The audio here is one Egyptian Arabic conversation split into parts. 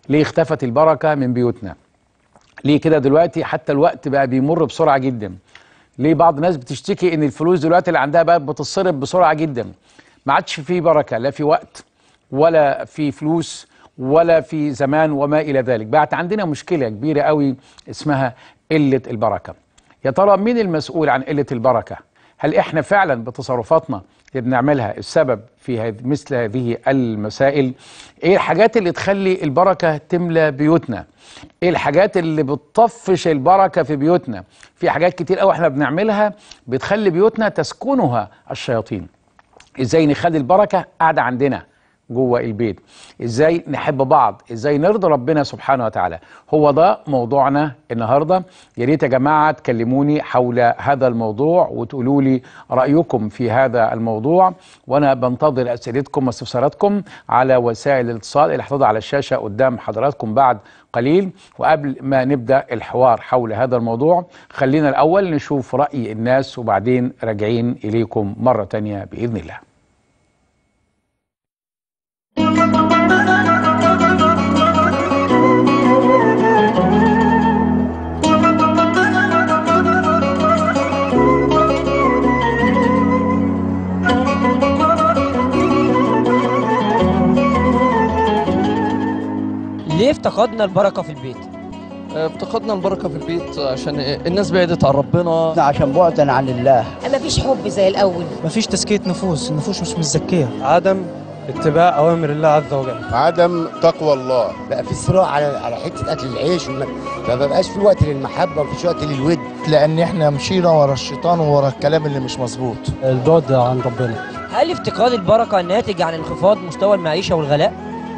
ليه اختفت البركه من بيوتنا ليه كده دلوقتي حتى الوقت بقى بيمر بسرعه جدا ليه بعض الناس بتشتكي ان الفلوس دلوقتي اللي عندها بقى بتتصرف بسرعه جدا ما عادش في بركه لا في وقت ولا في فلوس ولا في زمان وما الى ذلك بقت عندنا مشكله كبيره قوي اسمها قله البركه يا ترى مين المسؤول عن قله البركه هل احنا فعلا بتصرفاتنا اللي بنعملها السبب في هذ- مثل هذه المسائل ايه الحاجات اللي تخلي البركه تملى بيوتنا ايه الحاجات اللي بتطفش البركه في بيوتنا في حاجات كتير قوي احنا بنعملها بتخلي بيوتنا تسكنها الشياطين ازاي نخلي البركه قاعده عندنا جوه البيت ازاي نحب بعض ازاي نرضي ربنا سبحانه وتعالى هو ده موضوعنا النهارده يا ريت يا جماعه تكلموني حول هذا الموضوع وتقولوا لي رايكم في هذا الموضوع وانا بنتظر اسئلتكم واستفساراتكم على وسائل الاتصال اللي هتضع على الشاشه قدام حضراتكم بعد قليل وقبل ما نبدا الحوار حول هذا الموضوع خلينا الاول نشوف راي الناس وبعدين راجعين اليكم مره تانية باذن الله ليه افتقدنا البركة في البيت؟ افتقدنا البركه في البيت عشان الناس بعدت عن ربنا عشان بعدا عن الله ما فيش حب زي الاول مفيش تزكية نفوس النفوس مش مزكية عدم اتباع اوامر الله عز وجل عدم تقوى الله بقى في صراع على على حته اكل العيش والم... فما بقاش في وقت للمحبه ومفيش وقت للود لأن احنا مشينا ورا الشيطان وورا الكلام اللي مش مظبوط البعد عن ربنا هل افتقاد البركة ناتج عن انخفاض مستوى المعيشة والغلاء؟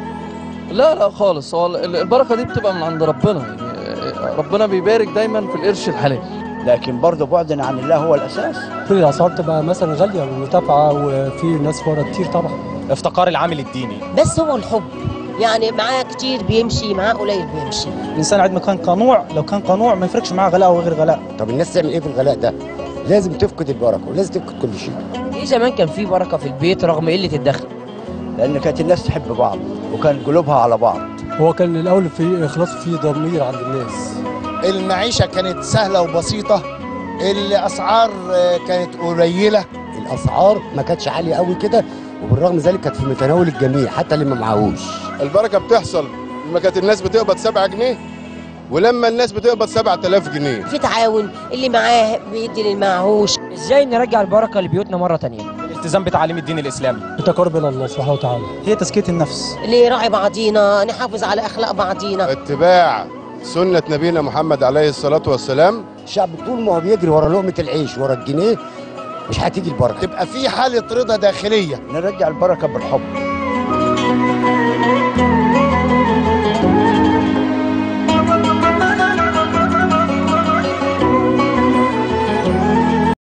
لا لا خالص هو ال- البركه دي بتبقى من عند ربنا يعني ربنا بيبارك دايما في القرش الحلال لكن برضه بعدا عن الله هو الاساس كل الاسعار تبقى مثلا غاليه ومرتفعه وفي ناس ورا كتير طبعا افتقار العامل الديني بس هو الحب يعني معاه كتير بيمشي معاه قليل بيمشي الإنسان عندما كان قنوع لو كان قنوع ما يفرقش معاه غلاء وغير غلاء طب الناس تعمل ايه في الغلاء ده لازم تفقد البركه ولازم تفقد كل شيء ليه زمان كان في بركة في البيت رغم قلة الدخل؟ لان كانت الناس تحب بعض وكان قلوبها على بعض هو كان الاول في اخلاص في ضمير عند الناس المعيشة كانت سهلة وبسيطة الأسعار كانت قليلة الاسعار ما كانتش عاليه قوي كده وبالرغم من ذلك كانت في متناول الجميع حتى اللي ما معهوش البركه بتحصل لما كانت الناس بتقبض 7 جنيه ولما الناس بتقبض 7000 جنيه في تعاون اللي معاه بيدي اللي معهوش ازاي نرجع البركة لبيوتنا مرة تانية؟ الالتزام بتعاليم الدين الاسلامي بتقرب الى الله سبحانه وتعالى هي تزكية النفس اللي يراعي بعضينا نحافظ على اخلاق بعضينا اتباع سنه نبينا محمد عليه الصلاه والسلام الشعب طول ما هو بيجري ورا لقمه العيش ورا الجنيه مش هتيجي البركه تبقى في حالة رضا داخلية نرجع البركه بالحب